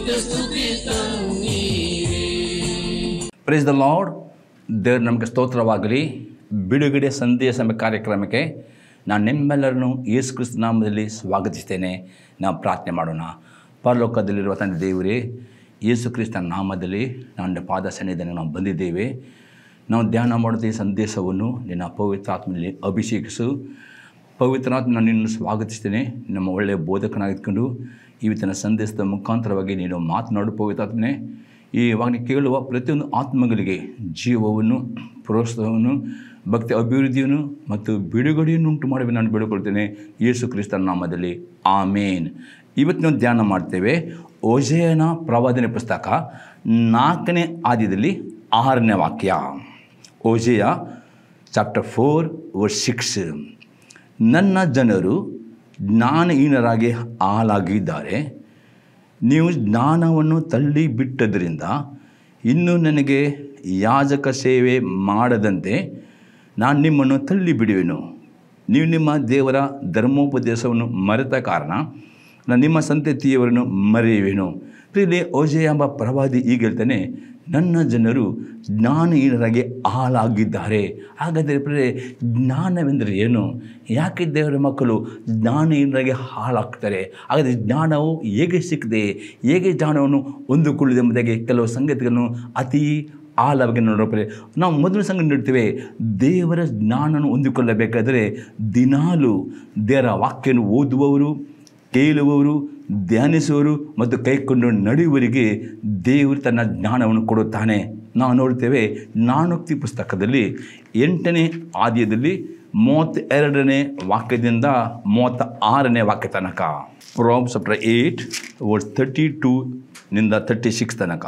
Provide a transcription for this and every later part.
Praise the lord ದೇವ್ರ ನಮಗೆ ಸ್ತೋತ್ರವಾಗಲಿ ಬಿಡುಗಡೆ ಸಂದೇಶ ಎಂಬ ಕಾರ್ಯಕ್ರಮಕ್ಕೆ ನಾನು ನಿಮ್ಮೆಲ್ಲರನ್ನು ಯೇಸು ಕ್ರಿಸ್ತ ನಾಮದಲ್ಲಿ ಸ್ವಾಗತಿಸ್ತೇನೆ ನಾವು ಪ್ರಾರ್ಥನೆ ಮಾಡೋಣ ಪರಲೋಕದಲ್ಲಿರುವ ತಂದೆ ದೇವರೇ ಯೇಸು ಕ್ರಿಸ್ತನ ನಾಮದಲ್ಲಿ ನನ್ನ ಪಾದ ಸನ್ನಿಧಿಯನ್ನು ನಾವು ಬಂದಿದ್ದೇವೆ ನಾವು ಧ್ಯಾನ ಮಾಡುತ್ತ ಈ ಸಂದೇಶವನ್ನು ನಿನ್ನ ಪವಿತ್ರಾತ್ಮನಲ್ಲಿ ಅಭಿಷೇಕಿಸು ಪವಿತ್ರಾತ್ಮ ನಾನು ನಿನ್ನನ್ನು ಸ್ವಾಗತಿಸ್ತೇನೆ ನಮ್ಮ ಒಳ್ಳೆಯ ಬೋಧಕನಾಗಿದ್ಕೊಂಡು ಇವತ್ತಿನ ಸಂದೇಶದ ಮುಖಾಂತರವಾಗಿ ನೀನು ಮಾತನಾಡು ಪವಿತ್ರಾತ್ಮನೆ ಈ ಇವಾಗ ಕೇಳುವ ಪ್ರತಿಯೊಂದು ಆತ್ಮಗಳಿಗೆ ಜೀವವನ್ನು ಪ್ರೋತ್ಸಾಹವನ್ನು ಭಕ್ತಿ ಅಭಿವೃದ್ಧಿಯನ್ನು ಮತ್ತು ಬಿಡುಗಡೆಯನ್ನು ಉಂಟು ಮಾಡಬೇಕು ನಾನು ಬೇಡಿಕೊಳ್ತೇನೆ ಯೇಸು ಕ್ರಿಸ್ತನ ನಾಮದಲ್ಲಿ ಆಮೇನ್ ಇವತ್ತು ನಾವು ಧ್ಯಾನ ಮಾಡ್ತೇವೆ ಓಜಯನ ಪ್ರವಾದನೆ ಪುಸ್ತಕ ನಾಲ್ಕನೇ ಆದ್ಯದಲ್ಲಿ ಆರನೇ ವಾಕ್ಯ ಓಜೆಯ ಚಾಪ್ಟರ್ ಫೋರ್ ವರ್ ಸಿಕ್ಸ್ ನನ್ನ ಜನರು ಜ್ಞಾನಹೀನರಾಗಿ ಹಾಳಾಗಿದ್ದಾರೆ ನೀವು ಜ್ಞಾನವನ್ನು ತಳ್ಳಿ ಬಿಟ್ಟದ್ರಿಂದ ಇನ್ನು ನನಗೆ ಯಾಜಕ ಸೇವೆ ಮಾಡದಂತೆ ನಾನು ನಿಮ್ಮನ್ನು ತಳ್ಳಿ ಬಿಡುವೆನು ನೀವು ನಿಮ್ಮ ದೇವರ ಧರ್ಮೋಪದೇಶವನ್ನು ಮರೆತ ಕಾರಣ ನಾನು ನಿಮ್ಮ ಸಂತತಿಯವರನ್ನು ಮರೆಯುವೆನು ಇಲ್ಲಿ ಓಜೆ ಎಂಬ ಪ್ರವಾದಿ ಈಗ ಹೇಳ್ತಾನೆ ನನ್ನ ಜನರು ಜ್ಞಾನಹೀನರಾಗಿ ಹಾಳಾಗಿದ್ದಾರೆ ಹಾಗಾದರೆ ಪ್ರಿಯರೇ ಜ್ಞಾನವೆಂದರೆ ಏನು ಯಾಕೆ ದೇವರ ಮಕ್ಕಳು ಜ್ಞಾನಹೀನರಾಗಿ ಹಾಳಾಗ್ತಾರೆ ಹಾಗಾದರೆ ಜ್ಞಾನವು ಹೇಗೆ ಸಿಕ್ಕದೆ ಹೇಗೆ ಜ್ಞಾನವನ್ನು ಹೊಂದಿಕೊಳ್ಳಿದೆ ಎಂಬುದಾಗಿ ಕೆಲವು ಸಂಗತಿಗಳನ್ನು ಅತಿ ಆಳವಾಗಿ ನೋಡೋಪ್ರೆ ನಾವು ಮೊದಲು ಸಂಗತಿ ನೋಡ್ತೇವೆ ದೇವರ ಜ್ಞಾನವನ್ನು ಹೊಂದಿಕೊಳ್ಳಬೇಕಾದರೆ ದಿನಾಲು ದೇವರ ವಾಕ್ಯವನ್ನು ಓದುವವರು ಕೇಳುವವರು ಧ್ಯಾನಿಸುವವರು ಮತ್ತು ಕೈಕೊಂಡು ನಡೆಯುವವರಿಗೆ ದೇವರು ತನ್ನ ಜ್ಞಾನವನ್ನು ಕೊಡುತ್ತಾನೆ ನಾವು ನೋಡ್ತೇವೆ ಜ್ಞಾನೋಕ್ತಿ ಪುಸ್ತಕದಲ್ಲಿ ಎಂಟನೇ ಆದ್ಯದಲ್ಲಿ ಮೂವತ್ತೆರಡನೇ ವಾಕ್ಯದಿಂದ ಮೂವತ್ತ ಆರನೇ ವಾಕ್ಯ ತನಕ ಪ್ರಾಬ್ ಸಪ್ರ ಏಯ್ಟ್ ವರ್ಡ್ ತರ್ಟಿ ಟೂ ನಿಂದ ತರ್ಟಿ ಸಿಕ್ಸ್ ತನಕ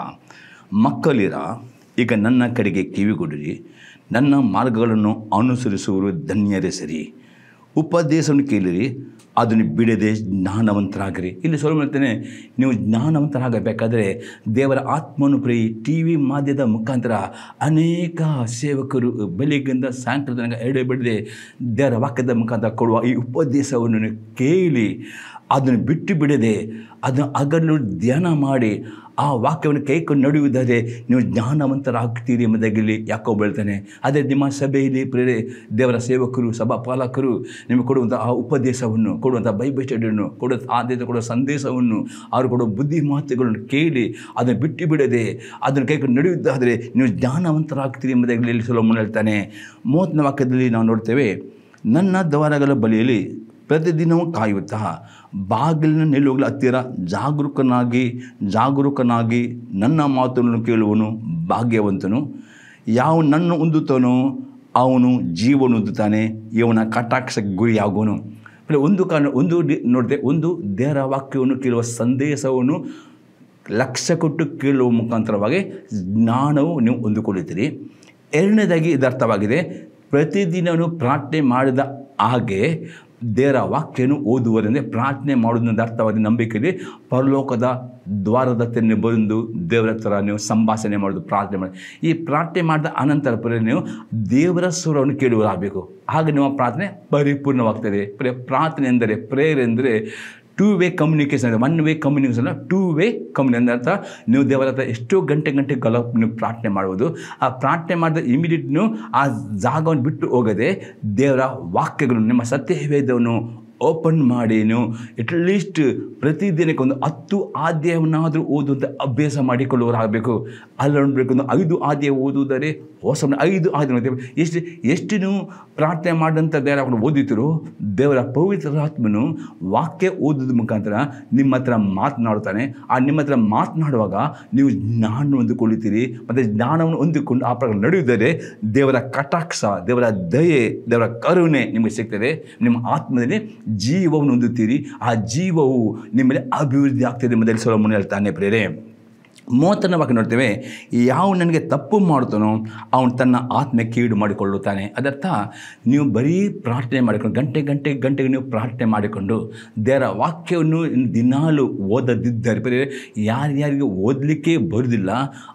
ಮಕ್ಕಳಿರ ಈಗ ನನ್ನ ಕಡೆಗೆ ಕಿವಿಗೊಡಿರಿ ನನ್ನ ಮಾರ್ಗಗಳನ್ನು ಅನುಸರಿಸುವರು ಧನ್ಯರೇ ಸರಿ ಉಪದೇಶವನ್ನು ಕೇಳಿರಿ ಅದನ್ನು ಬಿಡದೆ ಜ್ಞಾನವಂತರಾಗಿರಿ ಇಲ್ಲಿ ಸ್ವಲ್ಪ ಹೇಳ್ತೇನೆ ನೀವು ಜ್ಞಾನವಂತರಾಗಬೇಕಾದರೆ ದೇವರ ಆತ್ಮನು ಪ್ರೀ ಟಿ ವಿ ಮಾಧ್ಯಮದ ಮುಖಾಂತರ ಅನೇಕ ಸೇವಕರು ಬೆಳಿಗ್ಗೆಯಿಂದ ಸಾಯಂಕಾಲ ತನಕ ಎಡೆ ಬಿಡದೆ ದೇವರ ವಾಕ್ಯದ ಮುಖಾಂತರ ಕೊಡುವ ಈ ಉಪದೇಶವನ್ನು ನೀವು ಕೇಳಿ ಅದನ್ನು ಬಿಟ್ಟು ಬಿಡದೆ ಅದನ್ನು ಅಗಲು ಧ್ಯಾನ ಮಾಡಿ ಆ ವಾಕ್ಯವನ್ನು ಕೈಕೊಂಡು ನಡೆಯುವುದಾದರೆ ನೀವು ಜ್ಞಾನವಂತರಾಗ್ತೀರಿ ಎಂಬುದಾಗಿ ಇಲ್ಲಿ ಯಾಕೋ ಹೇಳ್ತಾನೆ ಅದೇ ನಿಮ್ಮ ಸಭೆಯಲ್ಲಿ ಪ್ರೇರೆ ದೇವರ ಸೇವಕರು ಸಭಾ ಪಾಲಕರು ನಿಮಗೆ ಕೊಡುವಂಥ ಆ ಉಪದೇಶವನ್ನು ಕೊಡುವಂಥ ಬೈಬಲ್ ಸ್ಟಡಿಯನ್ನು ಕೊಡುವ ಆದ್ಯತೆ ಕೊಡುವ ಸಂದೇಶವನ್ನು ಅವರು ಕೊಡುವ ಬುದ್ಧಿ ಮಾತುಗಳನ್ನು ಕೇಳಿ ಅದನ್ನು ಬಿಟ್ಟು ಬಿಡದೆ ಅದನ್ನು ಕೈಕೊಂಡು ನಡೆಯುವುದಾದರೆ ನೀವು ಜ್ಞಾನವಂತರಾಗ್ತೀರಿ ಎಂಬುದಾಗಿ ಇಲ್ಲಿ ಸುಲಭ ಹೇಳ್ತಾನೆ ಮೂವತ್ತನೇ ವಾಕ್ಯದಲ್ಲಿ ನಾವು ನೋಡ್ತೇವೆ ನನ್ನ ದ್ವಾರಗಳ ಬಳಿಯಲ್ಲಿ ಪ್ರತಿದಿನವೂ ಕಾಯುತ್ತಾ ಬಾಗಿಲಿನ ನಿಲ್ಲುವಗಳ ಹತ್ತಿರ ಜಾಗರೂಕನಾಗಿ ಜಾಗರೂಕನಾಗಿ ನನ್ನ ಮಾತನ್ನು ಕೇಳುವನು ಭಾಗ್ಯವಂತನು ಯಾವ ನನ್ನ ಹೊಂದುತ್ತಾನೋ ಅವನು ಜೀವನ ಹೊಂದುತ್ತಾನೆ ಇವನ ಕಟಾಕ್ಷಕ್ಕೆ ಗುರಿಯಾಗುವನು ಆಮೇಲೆ ಒಂದು ಕಾರಣ ಒಂದು ಡಿ- ನೋಡಿದೆ ಒಂದು ದೇವರ ವಾಕ್ಯವನ್ನು ಕೇಳುವ ಸಂದೇಶವನ್ನು ಲಕ್ಷ್ಯ ಕೊಟ್ಟು ಕೇಳುವ ಮುಖಾಂತರವಾಗಿ ಜ್ಞಾನವು ನೀವು ಹೊಂದಿಕೊಳ್ಳುತ್ತೀರಿ ಎರಡನೇದಾಗಿ ಇದರ್ಥವಾಗಿದೆ ಪ್ರತಿದಿನವೂ ಪ್ರಾರ್ಥನೆ ಮಾಡಿದ ಹಾಗೆ ದೇವರ ವಾಕ್ಯನು ಓದುವರೆಂದರೆ ಪ್ರಾರ್ಥನೆ ಮಾಡುವುದರಿಂದ ಅರ್ಥವಾದ ನಂಬಿಕೆಯಲ್ಲಿ ಪರಲೋಕದ ದ್ವಾರದ ತೆನ್ನೆ ಬಂದು ದೇವರ ಹತ್ರ ನೀವು ಸಂಭಾಷಣೆ ಮಾಡೋದು ಪ್ರಾರ್ಥನೆ ಮಾಡಿ ಈ ಪ್ರಾರ್ಥನೆ ಮಾಡಿದ ಅನಂತರ ಪರ ನೀವು ದೇವರ ಸ್ವರವನ್ನು ಕೇಳುವುದಾಗಬೇಕು ಆಗ ನಿಮ್ಮ ಪ್ರಾರ್ಥನೆ ಪರಿಪೂರ್ಣವಾಗ್ತದೆ ಪ್ರ- ಪ್ರಾರ್ಥನೆ ಎಂದರೆ ಪ್ರೇಯರ್ ಎಂದರೆ two way communication one way communication two way ಕಮ್ಯುನಿ ಅಂದ್ರೆ ಅರ್ಥ ನೀವು ದೇವರ ಹತ್ರ ಎಷ್ಟೋ ಗಂಟೆ ಗಂಟೆಗಳ ನೀವು ಪ್ರಾರ್ಥನೆ ಮಾಡ್ಬೋದು ಆ ಪ್ರಾರ್ಥನೆ ಮಾಡಿದ ಇಮಿಡಿಯೇಟ್ ನೀವು ಆ ಜಾಗವನ್ನು ಬಿಟ್ಟು ಹೋಗದೆ ದೇವರ ವಾಕ್ಯಗಳು ನಿಮ್ಮ ಸತ್ಯವೇದವನ್ನು ಓಪನ್ ಮಾಡಿ ನೀವು ಅಟ್ಲೀಸ್ಟ್ ಪ್ರತಿದಿನಕ್ಕೆ ಒಂದು ಹತ್ತು ಆದ್ಯವನ್ನಾದರೂ ಓದುವಂಥ ಅಭ್ಯಾಸ ಮಾಡಿಕೊಳ್ಳುವರಾಗಬೇಕು ಅಲ್ಲಿ ನೋಡಬೇಕು ಒಂದು ಐದು ಆದ್ಯ ಓದುವುದರೆ ಹೊಸ ಐದು ಆದ್ಯ ಓದ್ತೇವೆ. ಎಷ್ಟು ಎಷ್ಟು ನೀವು ಪ್ರಾರ್ಥನೆ ಮಾಡಿದಂಥ ದೇವರ ಓದಿತಿರೋ ದೇವರ ಪವಿತ್ರಾತ್ಮನು ವಾಕ್ಯ ಓದೋದ ಮುಖಾಂತರ ನಿಮ್ಮ ಹತ್ರ ಮಾತನಾಡ್ತಾನೆ ಆ ನಿಮ್ಮ ಹತ್ರ ಮಾತನಾಡುವಾಗ ನೀವು ಜ್ಞಾನ ಹೊಂದಿಕೊಳ್ಳುತ್ತೀರಿ ಮತ್ತು ಜ್ಞಾನವನ್ನು ಹೊಂದಿಕೊಂಡು ಆ ಪ್ರಕಾರ ನಡೆಯುವುದರೆ ದೇವರ ಕಟಾಕ್ಷ ದೇವರ ದಯೆ ದೇವರ ಕರುಣೆ ನಿಮಗೆ ಸಿಗ್ತದೆ ನಿಮ್ಮ ಆತ್ಮದಲ್ಲಿ ಜೀವವನ್ನು ಹೊಂದುತ್ತೀರಿ ಆ ಜೀವವು ನಿಮ್ಮಲ್ಲಿ ಅಭಿವೃದ್ಧಿ ಆಗ್ತದೆ ಎಂಬುದರಲ್ಲಿ ಸೊಲಮನ್ ಹೇಳ್ತಾನೆ ಪ್ರೇರೆ ಮೂವತ್ತನೇ ವಾಕ್ಯ ನೋಡ್ತೇವೆ ಯಾವ ನನಗೆ ತಪ್ಪು ಮಾಡ್ತಾನೋ ಅವನು ತನ್ನ ಆತ್ಮ ಕೀಡು ಮಾಡಿಕೊಳ್ಳುತ್ತಾನೆ ಅದರ್ಥ ನೀವು ಬರೀ ಪ್ರಾರ್ಥನೆ ಮಾಡಿಕೊಂಡು ಗಂಟೆ ಗಂಟೆ ಗಂಟೆಗೆ ನೀವು ಪ್ರಾರ್ಥನೆ ಮಾಡಿಕೊಂಡು ದೇವರ ವಾಕ್ಯವನ್ನು ದಿನಾಲು ಓದದಿದ್ದರೆ ಬರೀ ಯಾರ್ಯಾರಿಗೆ ಓದಲಿಕ್ಕೆ ಬರುವುದಿಲ್ಲ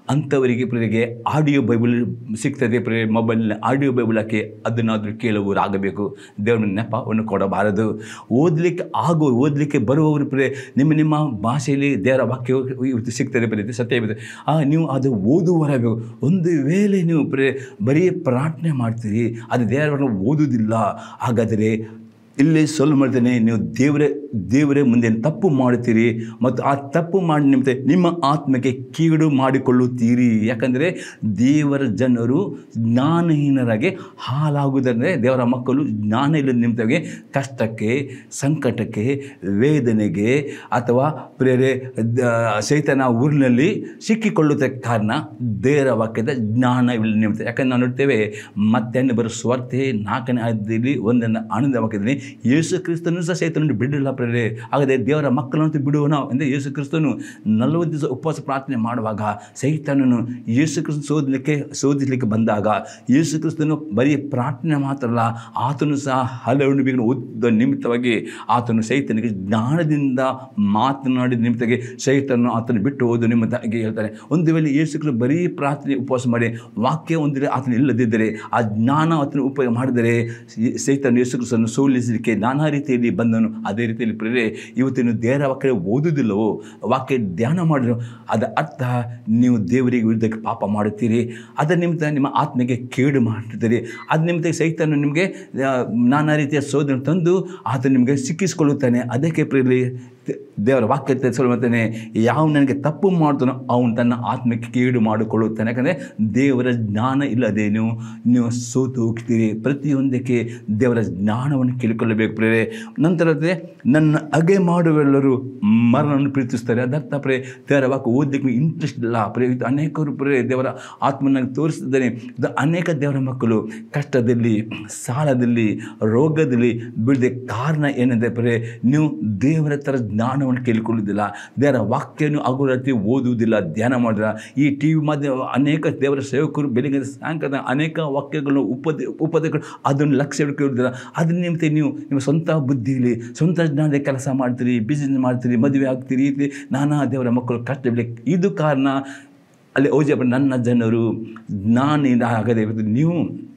ಅಂಥವರಿಗೆ ಪ್ರೇರಿಗೆ ಆಡಿಯೋ ಬೈಬಲ್ ಸಿಗ್ತದೆ ಪ್ರೇ ಮೊಬೈಲ್ನ ಆಡಿಯೋ ಬೈಬಲ್ ಹಾಕಿ ಅದನ್ನಾದರೂ ಕೇಳುವವರಾಗಬೇಕು ದೇವರ ನೆಪವನ್ನು ಕೊಡಬಾರದು ಓದಲಿಕ್ಕೆ ಆಗೋ ಓದಲಿಕ್ಕೆ ಬರುವವರು ಪ್ರೇ ನಿಮ್ಮ ನಿಮ್ಮ ಭಾಷೆಯಲ್ಲಿ ದೇವರ ವಾಕ್ಯ ಇವತ್ತು ಸಿಗ್ತದೆ ಪ್ರೀತಿ ಸತ್ಯ ಇದೆ ಆ ನೀವು ಅದು ಓದುವರಾಗಬೇಕು ಒಂದು ವೇಳೆ ನೀವು ಪ್ರೇ ಬರೀ ಪ್ರಾರ್ಥನೆ ಮಾಡ್ತೀರಿ ಅದು ದೇವರನ್ನು ಓದುವುದಿಲ್ಲ ಹಾಗಾದರೆ ಇಲ್ಲಿ ಸೊಲ್ಲು ಮಾಡ್ತೇನೆ ನೀವು ದೇವರೇ ದೇವರೇ ಮುಂದೆ ತಪ್ಪು ಮಾಡುತ್ತೀರಿ ಮತ್ತು ಆ ತಪ್ಪು ಮಾಡಿ ನಿಮಿತ್ತ ನಿಮ್ಮ ಆತ್ಮಕ್ಕೆ ಕೀಡು ಮಾಡಿಕೊಳ್ಳುತ್ತೀರಿ ಯಾಕಂದರೆ ದೇವರ ಜನರು ಜ್ಞಾನಹೀನರಾಗಿ ಹಾಲಾಗುವುದಂದರೆ ದೇವರ ಮಕ್ಕಳು ಜ್ಞಾನ ಇಲ್ಲದ ನಿಮಿತ್ತವಾಗಿ ಕಷ್ಟಕ್ಕೆ ಸಂಕಟಕ್ಕೆ ವೇದನೆಗೆ ಅಥವಾ ಪ್ರೇರೆ ದ- ಸೈತನ ಊರಿನಲ್ಲಿ ಸಿಕ್ಕಿಕೊಳ್ಳುವುದಕ್ಕೆ ಕಾರಣ ದೇವರ ವಾಕ್ಯದ ಜ್ಞಾನ ಇಲ್ಲ ನಿಮಿತ್ತ ಯಾಕಂದ್ರೆ ನಾವು ನೋಡ್ತೇವೆ ಮತ್ತೆ ಬರೋ ಸ್ವಾರ್ತೆ ನಾಲ್ಕನೇ ಆದ್ಯದಲ್ಲಿ ಒಂದನ್ನು ಆನಂದ ವಾಕ್ಯದಲ್ಲಿ ಯೇಸು ಕ್ರಿಸ್ತನು ಸಹ ಸೈತನನ್ನು ಬಿಡಲಿಲ್ಲ ಪ್ರೇರೆ ಹಾಗಾದರೆ ದೇವರ ಮಕ್ಕಳಂತೂ ಬಿಡುವನ ಅಂದರೆ ಯೇಸು ಕ್ರಿಸ್ತನು ನಲವತ್ತು ದಿವಸ ಉಪವಾಸ ಪ್ರಾರ್ಥನೆ ಮಾಡುವಾಗ ಸೈತನನು ಯೇಸು ಕ್ರಿಸ್ತನ ಶೋಧಲಿಕ್ಕೆ ಶೋಧಿಸಲಿಕ್ಕೆ ಬಂದಾಗ ಯೇಸು ಕ್ರಿಸ್ತನು ಬರೀ ಪ್ರಾರ್ಥನೆ ಮಾತ್ರ ಅಲ್ಲ ಆತನು ಸಹ ಹಲವು ನಿಮಿಷ ಓದಿದ ನಿಮಿತ್ತವಾಗಿ ಆತನು ಸೈತನಿಗೆ ಜ್ಞಾನದಿಂದ ಮಾತನಾಡಿದ ನಿಮಿತ್ತವಾಗಿ ಸೈತನು ಆತನು ಬಿಟ್ಟು ಹೋದ ನಿಮಿತ್ತವಾಗಿ ಹೇಳ್ತಾನೆ ಒಂದು ವೇಳೆ ಯೇಸು ಕ್ರಿಸ್ತ ಬರೀ ಪ್ರಾರ್ಥನೆ ಉಪವಾಸ ಮಾಡಿ ವಾಕ್ಯ ಒಂದರೆ ಆತನು ಇಲ್ಲದಿದ್ದರೆ ಆ ಜ್ಞಾನ ಆತನು ಉಪಯೋಗ ಮಾಡಿದರೆ ಸೈತನು ಯೇಸು ಕ್ರಿಸ್ತನು ಸೋಲಿಸಲಿಕ್ಕೆ ನಾನಾ ರೀತಿಯಲ್ಲಿ ಬಂದನು ಅದೇ ರೀತಿಯಲ್ಲಿ ಪ್ರೇರೆ ಇವತ್ತಿನ ದೇವರ ವಾಕ್ಯ ಓದುವುದಿಲ್ಲವೋ ವಾಕ್ಯ ಧ್ಯಾನ ಮಾಡಿದ್ರು ಅದರ ಅರ್ಥ ನೀವು ದೇವರಿಗೆ ವಿರುದ್ಧಕ್ಕೆ ಪಾಪ ಮಾಡುತ್ತೀರಿ ಅದರ ನಿಮಿತ್ತ ನಿಮ್ಮ ಆತ್ಮೆಗೆ ಕೇಡು ಮಾಡ್ತಿದ್ದೀರಿ ಅದ ನಿಮಿತ್ತ ಸೈತನು ನಿಮಗೆ ಆ, ನಾನಾ ರೀತಿಯ ಸೋದನೆ ತಂದು ಆತ ನಿಮಗೆ ಸಿಕ್ಕಿಸ್ಕೊಳ್ಳುತ್ತಾನೆ ಅದಕ್ಕೆ ಪ್ರೇರಿ ದೇವರ ವಾಕ್ಯ ತಿಳಿಸ್ಕೊಳ್ತಾನೆ ಯಾವ ನನಗೆ ತಪ್ಪು ಮಾಡ್ತಾನೋ ಅವನು ತನ್ನ ಆತ್ಮಕ್ಕೆ ಕೇಡು ಮಾಡಿಕೊಳ್ಳುತ್ತಾನೆ ಯಾಕಂದರೆ ದೇವರ ಜ್ಞಾನ ಇಲ್ಲದೆ ನೀವು ನೀವು ಸೋತು ಹೋಗ್ತೀರಿ ಪ್ರತಿಯೊಂದಕ್ಕೆ ದೇವರ ಜ್ಞಾನವನ್ನು ಕೇಳಿಕೊಳ್ಳಬೇಕು ಪ್ರೇರೆ ನಂತರ ಅದೇ ನನ್ನ ಅಗೆ ಮಾಡುವೆಲ್ಲರೂ ಮರಣವನ್ನು ಪ್ರೀತಿಸ್ತಾರೆ ಅದರ್ಥ ಪ್ರೇ ದೇವರ ವಾಕ್ಯ ಓದಲಿಕ್ಕೆ ಇಂಟ್ರೆಸ್ಟ್ ಇಲ್ಲ ಪ್ರೇ ಇದು ಅನೇಕರು ಪ್ರೇ ದೇವರ ಆತ್ಮನಾಗಿ ತೋರಿಸ್ತಿದ್ದಾನೆ ಇದು ಅನೇಕ ದೇವರ ಮಕ್ಕಳು ಕಷ್ಟದಲ್ಲಿ ಸಾಲದಲ್ಲಿ ರೋಗದಲ್ಲಿ ಬೀಳದೆ ಕಾರಣ ಏನೆಂದರೆ ಪ್ರೇ ನೀವು ದೇವರ ಥರ ಜ್ಞಾನವನ್ನು ಕೇಳಿಕೊಳ್ಳುವುದಿಲ್ಲ ದೇವರ ವಾಕ್ಯವನ್ನು ಅಗುರತಿ ಓದುವುದಿಲ್ಲ ಧ್ಯಾನ ಮಾಡಿಲ್ಲ ಈ ಟಿ ವಿ ಮಾಧ್ಯಮ ಅನೇಕ ದೇವರ ಸೇವಕರು ಬೆಳಿಗ್ಗೆ ಸಾಯಂಕಾಲ ಅನೇಕ ವಾಕ್ಯಗಳನ್ನು ಉಪದ ಉಪದಗಳು ಅದನ್ನು ಲಕ್ಷ್ಯ ಇಟ್ಕೊಳ್ಳುವುದಿಲ್ಲ ಅದ್ರ ನಿಮಿತ್ತ ನೀವು ನಿಮ್ಮ ಸ್ವಂತ ಬುದ್ಧಿಯಲ್ಲಿ ಸ್ವಂತ ಜ್ಞಾನದ ಕೆಲಸ ಮಾಡ್ತೀರಿ ಬಿಸ್ನೆಸ್ ಮಾಡ್ತೀರಿ ಮದುವೆ ಆಗ್ತೀರಿ ಈ ರೀತಿ ನಾನಾ ದೇವರ ಮಕ್ಕಳು ಕಷ್ಟ ಬೀಳಕ್ಕೆ ಇದು ಕಾರಣ ಅಲ್ಲಿ ಓಜಪ್ಪ ನನ್ನ ಜನರು ಜ್ಞಾನಿಂದ ಆಗದೆ ಇವತ್ತು ನೀವು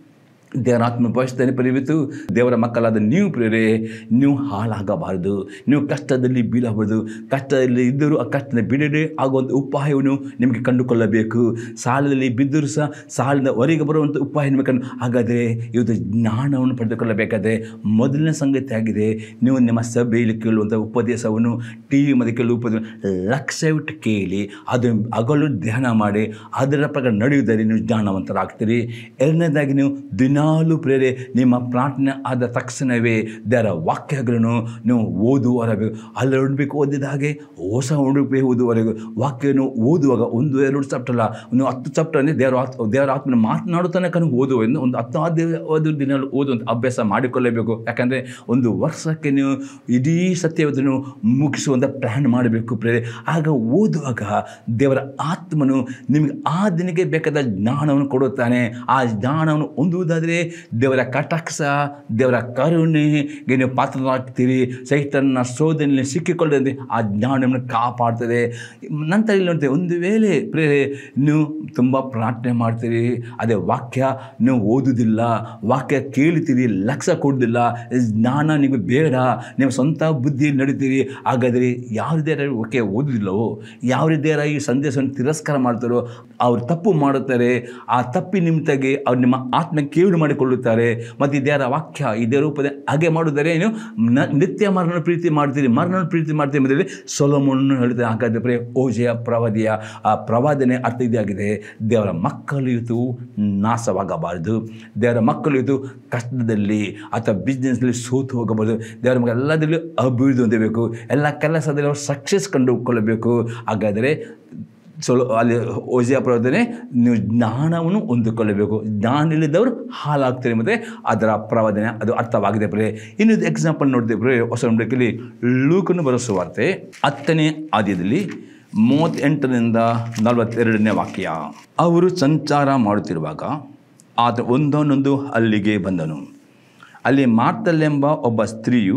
ದೇವರ ಆತ್ಮ ಬಯಸ್ತಾನೆ ಪರಿವಿತು ದೇವರ ಮಕ್ಕಳಾದ ನೀವು ಪ್ರೇರೆ ನೀವು ಹಾಳಾಗಬಾರದು ನೀವು ಕಷ್ಟದಲ್ಲಿ ಬೀಳಬಾರದು ಕಷ್ಟದಲ್ಲಿ ಇದ್ದರೂ ಆ ಕಷ್ಟದ ಬಿಡದೆ ಆಗುವಂಥ ಉಪಾಯವನ್ನು ನಿಮಗೆ ಕಂಡುಕೊಳ್ಳಬೇಕು ಸಾಲದಲ್ಲಿ ಬಿದ್ದರೂ ಸಹ ಸಾಲದ ಹೊರಗೆ ಬರುವಂಥ ಉಪಾಯ ನಿಮಗೆ ಕಂಡು ಹಾಗಾದರೆ ಇವತ್ತು ಜ್ಞಾನವನ್ನು ಪಡೆದುಕೊಳ್ಳಬೇಕಾದ್ರೆ ಮೊದಲನೇ ಸಂಗತಿ ಆಗಿದೆ ನೀವು ನಿಮ್ಮ ಸಭೆಯಲ್ಲಿ ಕೇಳುವಂಥ ಉಪದೇಶವನ್ನು ಟಿ ವಿ ಮತ್ತು ಕೇಳುವ ಉಪದೇಶ ಲಕ್ಷ್ಯವಿಟ್ಟು ಕೇಳಿ ಅದು ಹಗಲು ಧ್ಯಾನ ಮಾಡಿ ಅದರ ಪ್ರಕಾರ ನಡೆಯುವುದರಲ್ಲಿ ನೀವು ಜ್ಞಾನವಂತರಾಗ್ತೀರಿ ಎರಡನೇದಾಗಿ ನೀವು ದಿನಾಲು ಪ್ರೇರೆ ನಿಮ್ಮ ಪ್ರಾರ್ಥನೆ ಆದ ತಕ್ಷಣವೇ ದೇವರ ವಾಕ್ಯಗಳನ್ನು ನೀವು ಓದುವವರೆಗೂ ಅಲ್ಲಿ ಹುಡುಬೇಕು ಓದಿದ ಹಾಗೆ ಹೊಸ ಹುಡುಕಬೇಕು ಓದುವವರೆಗೂ ವಾಕ್ಯವನ್ನು ಓದುವಾಗ ಒಂದು ಎರಡು ಚಾಪ್ಟರ್ ಅಲ್ಲ ನೀವು ಹತ್ತು ಚಾಪ್ಟರ್ ಅಂದರೆ ದೇವರ ಆತ್ ದೇವರ ಆತ್ಮನ ಮಾತನಾಡುತ್ತಾನೆ ಕನು ಓದುವ ಎಂದು ಒಂದು ಹತ್ತು ಆದ್ಯ ಓದು ದಿನ ಓದುವಂಥ ಅಭ್ಯಾಸ ಮಾಡಿಕೊಳ್ಳಬೇಕು ಯಾಕಂದರೆ ಒಂದು ವರ್ಷಕ್ಕೆ ನೀವು ಇಡೀ ಸತ್ಯವನ್ನು ಮುಗಿಸುವಂಥ ಪ್ಲ್ಯಾನ್ ಮಾಡಬೇಕು ಪ್ರೇರೆ ಆಗ ಓದುವಾಗ ದೇವರ ಆತ್ಮನು ನಿಮಗೆ ಆ ದಿನಕ್ಕೆ ಬೇಕಾದ ಜ್ಞಾನವನ್ನು ಕೊಡುತ್ತಾನೆ ಆ ಜ್ಞಾನವನ್ನು ಹೊಂದುವುದಾದರೆ ದೇವರ ಕಟಾಕ್ಷ ದೇವರ ಕರುಣೆಗೆ ನೀವು ಪಾತ್ರರಾಗ್ತೀರಿ ಸೈತನ್ನ ಶೋಧನೆಯಲ್ಲಿ ಸಿಕ್ಕಿಕೊಳ್ಳದೆ ಆ ಜ್ಞಾನವನ್ನು ಕಾಪಾಡ್ತದೆ ನಂತರ ಇಲ್ಲಿ ನೋಡ್ತೇವೆ ಒಂದು ವೇಳೆ ಪ್ರೇರೆ ನೀವು ತುಂಬ ಪ್ರಾರ್ಥನೆ ಮಾಡ್ತೀರಿ ಅದೇ ವಾಕ್ಯ ನೀವು ಓದುವುದಿಲ್ಲ ವಾಕ್ಯ ಕೇಳ್ತೀರಿ ಲಕ್ಷ್ಯ ಕೊಡೋದಿಲ್ಲ ಜ್ಞಾನ ನಿಮಗೆ ಬೇಡ ನೀವು ಸ್ವಂತ ಬುದ್ಧಿಯಲ್ಲಿ ನಡೀತೀರಿ ಹಾಗಾದರೆ ಯಾವ ರೀತಿಯ ವಾಕ್ಯ ಓದುವುದಿಲ್ಲವೋ ಯಾವ ರೀತಿಯ ಈ ಸಂದೇಶವನ್ನು ತಿರಸ್ಕಾರ ಮಾಡ್ತಾರೋ ಅವ್ರು ತಪ್ಪು ಮಾಡುತ್ತಾರೆ ಆ ತಪ್ಪಿ ನಿಮಿತ್ತಗೆ ಅವ್ರು ನಿಮ್ಮ ಆತ್ಮ ಕೇಳು ಮಾಡಿಕೊಳ್ಳುತ್ತಾರೆ ಮತ್ತು ದೇವರ ವಾಕ್ಯ ಇದೇ ರೂಪದ ಹಾಗೆ ಮಾಡುವುದರೆ ನೀವು ನ- ನಿತ್ಯ ಮರಣ ಪ್ರೀತಿ ಮಾಡ್ತೀರಿ ಮರಣ ಪ್ರೀತಿ ಮಾಡ್ತೀರಿ ಎಂಬುದರಲ್ಲಿ ಸೊಲಮನ್ನು ಹೇಳ್ತಾರೆ ಹಾಗಾದರೆ ಪ್ರೇ ಓಜೆಯ ಪ್ರವಾದಿಯ ಆ ಪ್ರವಾದನೆ ಅರ್ಥ ಇದಾಗಿದೆ ದೇವರ ಮಕ್ಕಳು ಇವತ್ತು ನಾಶವಾಗಬಾರದು ದೇವರ ಮಕ್ಕಳು ಇವತ್ತು ಕಷ್ಟದಲ್ಲಿ ಅಥವಾ ಬಿಸ್ನೆಸ್ನಲ್ಲಿ ಸೋತು ಹೋಗಬಾರದು ದೇವರ ಮಕ್ಕಳು ಎಲ್ಲದರಲ್ಲೂ ಅಭಿವೃದ್ಧಿ ಹೊಂದಬೇಕು ಎಲ್ಲ ಕೆಲಸದಲ್ಲಿ ಅವರು ಸಕ್ಸಸ್ ಕಂಡುಕೊಳ್ಳಬೇಕು ಹಾಗಾದರೆ ಸೊಲೋ ಅಲ್ಲಿ ಓಜಿಯ ಪ್ರವಾದನೆ ನೀವು ಜ್ಞಾನವನ್ನು ಹೊಂದಿಕೊಳ್ಳಬೇಕು ಜ್ಞಾನ ಇಲ್ಲದವರು ಹಾಲಾಗ್ತಾರೆ ಮತ್ತು ಅದರ ಪ್ರವಾದನೆ ಅದು ಅರ್ಥವಾಗಿದೆ ಪ್ರೇ ಇನ್ನೊಂದು ಎಕ್ಸಾಂಪಲ್ ನೋಡ್ತೇವೆ ಪ್ರೇ ಹೊಸ ನಂಬಿಕೆಯಲ್ಲಿ ಲೂಕನ್ನು ಬರೆಸುವ ವಾರ್ತೆ ಹತ್ತನೇ ಆದ್ಯದಲ್ಲಿ ಮೂವತ್ತೆಂಟರಿಂದ ನಲವತ್ತೆರಡನೇ ವಾಕ್ಯ ಅವರು ಸಂಚಾರ ಮಾಡುತ್ತಿರುವಾಗ ಆತ ಒಂದೊಂದೊಂದು ಅಲ್ಲಿಗೆ ಬಂದನು ಅಲ್ಲಿ ಮಾರ್ತಲೆಂಬ ಒಬ್ಬ ಸ್ತ್ರೀಯು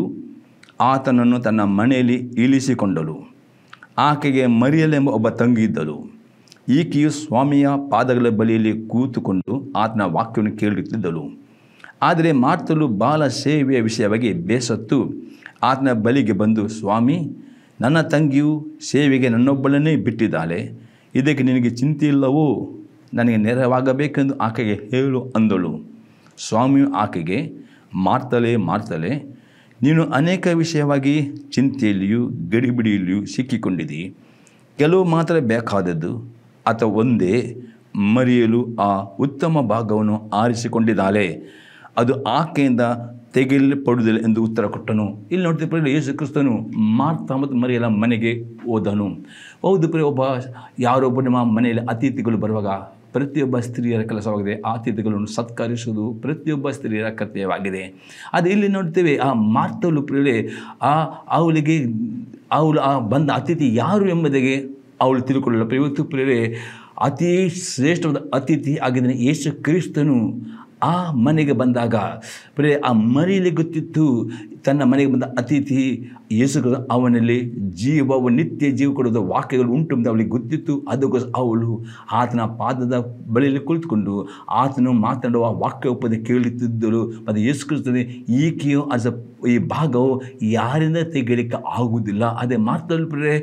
ಆತನನ್ನು ತನ್ನ ಮನೆಯಲ್ಲಿ ಇಳಿಸಿಕೊಂಡಳು ಆಕೆಗೆ ಮರಿಯಲೆಂಬ ಒಬ್ಬ ತಂಗಿ ಇದ್ದಳು ಈಕೆಯು ಸ್ವಾಮಿಯ ಪಾದಗಳ ಬಳಿಯಲ್ಲಿ ಕೂತುಕೊಂಡು ಆತನ ವಾಕ್ಯವನ್ನು ಕೇಳುತ್ತಿದ್ದಳು ಆದರೆ ಮಾರ್ತಲು ಬಾಲ ಸೇವೆಯ ವಿಷಯವಾಗಿ ಬೇಸತ್ತು ಆತನ ಬಳಿಗೆ ಬಂದು ಸ್ವಾಮಿ ನನ್ನ ತಂಗಿಯು ಸೇವೆಗೆ ನನ್ನೊಬ್ಬಳನ್ನೇ ಬಿಟ್ಟಿದ್ದಾಳೆ ಇದಕ್ಕೆ ನಿನಗೆ ಚಿಂತೆ ಇಲ್ಲವೋ ನನಗೆ ನೆರವಾಗಬೇಕೆಂದು ಆಕೆಗೆ ಹೇಳು ಅಂದಳು ಸ್ವಾಮಿಯು ಆಕೆಗೆ ಮಾರ್ತಲೆ ಮಾರ್ತಲೆ ನೀನು ಅನೇಕ ವಿಷಯವಾಗಿ ಚಿಂತೆಯಲ್ಲಿಯೂ ಗಡಿಬಿಡಿಯಲ್ಲಿಯೂ ಸಿಕ್ಕಿಕೊಂಡಿದ್ದೀ ಕೆಲವು ಮಾತ್ರ ಬೇಕಾದದ್ದು ಅಥವಾ ಒಂದೇ ಮರೆಯಲು ಆ ಉತ್ತಮ ಭಾಗವನ್ನು ಆರಿಸಿಕೊಂಡಿದ್ದಾಳೆ ಅದು ಆಕೆಯಿಂದ ತೆಗೆಯಲ್ಪಡುವುದಿಲ್ಲ ಎಂದು ಉತ್ತರ ಕೊಟ್ಟನು ಇಲ್ಲಿ ನೋಡ್ತೀವಿ ಪ್ರಿಯರೇ, ಯೇಸು ಕ್ರಿಸ್ತನು ಮಾರ್ತಾ ಮತ್ತು ಮರಿಯಲ ಮನೆಗೆ ಹೋದನು ಹೌದು ಪ್ರಿಯ ಒಬ್ಬ ಯಾರೊಬ್ಬ ನಿಮ್ಮ ಮನೆಯಲ್ಲಿ ಅತಿಥಿಗಳು ಬರುವಾಗ ಪ್ರತಿಯೊಬ್ಬ ಸ್ತ್ರೀಯರ ಕೆಲಸವಾಗಿದೆ ಆ ಅತಿಥಿಗಳನ್ನು ಸತ್ಕರಿಸುವುದು ಪ್ರತಿಯೊಬ್ಬ ಸ್ತ್ರೀಯರ ಕರ್ತವ್ಯವಾಗಿದೆ ಅದು ಇಲ್ಲಿ ನೋಡ್ತೇವೆ ಆ ಮಾರ್ತಲು ಪ್ರಿಯರೇ ಆ ಅವಳಿಗೆ ಅವಳು ಆ ಬಂದ ಅತಿಥಿ ಯಾರು ಎಂಬುದಾಗಿ ಅವಳು ತಿಳ್ಕೊಳ್ಳಲ್ಲ ಇವತ್ತು ಪ್ರಿಯರೇ ಅತಿ ಶ್ರೇಷ್ಠವಾದ ಅತಿಥಿ ಆಗಿದ್ದಾನೆ ಯೇಸು ಕ್ರಿಸ್ತನು ಆ ಮನೆಗೆ ಬಂದಾಗ ಪ್ರಿಯ ಆ ಮನೆಯಲ್ಲಿ ಗೊತ್ತಿತ್ತು ತನ್ನ ಮನೆಗೆ ಬಂದ ಅತಿಥಿ ಯೇಸು ಕ್ರಿಸ್ತ ಅವನಲ್ಲಿ ಜೀವವು ನಿತ್ಯ ಜೀವ ಕೊಡೋದ ವಾಕ್ಯಗಳು ಉಂಟು ಅಂತ ಅವಳಿಗೆ ಗೊತ್ತಿತ್ತು ಅದಕ್ಕೋಸ್ಕರ ಅವಳು ಆತನ ಪಾದದ ಬಳಿಯಲ್ಲಿ ಕುಳಿತುಕೊಂಡು ಆತನು ಮಾತನಾಡುವ ವಾಕ್ಯ ಒಪ್ಪದೆ ಕೇಳುತ್ತಿದ್ದಳು ಮತ್ತು ಯೇಸು ಕ್ರಿಸ್ತನೇ ಈಕೆಯು ಅಸ ಈ ಭಾಗವು ಯಾರಿಂದ ತೆಗೆಯಲಿಕ್ಕೆ ಆಗುವುದಿಲ್ಲ ಅದೇ ಮಾತಲ್ಪರೆ